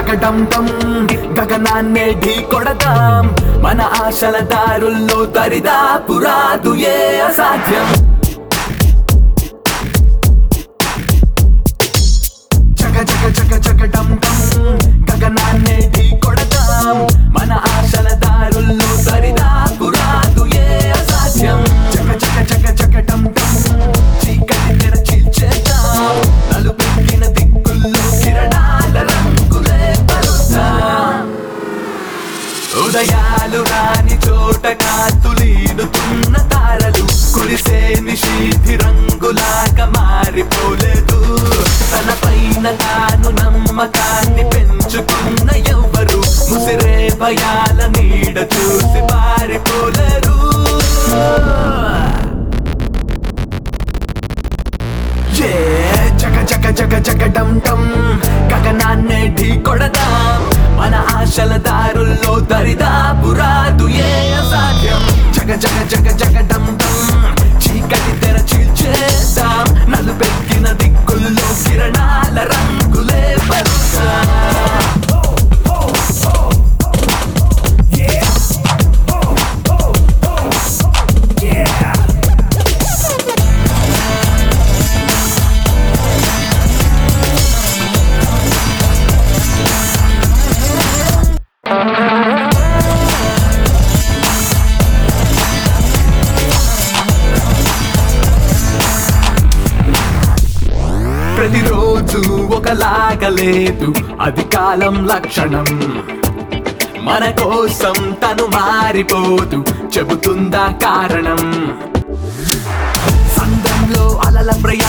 చకటం టం గగనాన్నే ఢీ కొడతాం మన ఆశల దారుల్లో దరిదాపు రాదు ఏ అసాధ్యం చక చక చక చకటం టం గగనాన్నే ఢీ కొడతాం మన ఆశల దారుల్లో దరిదాపు రాదు ఏ అసాధ్యం చక చక చక చకటం టం చీకటి తెర చీల్చేద్దాం నలుపెక్కిన దిక్కుల్లో కిరణాల రంగులే పరుద్దాం ఉదయాలు రాని చోట కాతులీనుతున్న తారలు కురిసే నిషీధి రంగులాగా మారిపోలేదు తన పైన తాను నమ్మకాన్ని పెంచుకున్న ఎవ్వరు ముసిరే భయాల నీడ చూసి పారిపోలేరు ఏ చక చక చక చక డం డం గగనాన్నే ఢీ కొడదాం మన ఆశల దారుల్లో దరిదాపు రాదు ఏ అసాధ్యం జగ జగ జగ జగ డం డం చీకటి తెర చీల్చేద్దాం నలుపెక్కిన దిక్కుల్లో కిరణాల రంగులే పరుద్దాం ప్రతిరోజు ఒకలాగా లేదు అది కాలం లక్షణం మన కోసం తను మారిపోతూ చెబుతుందా కారణం సంఘంలో అలల ప్రయాణం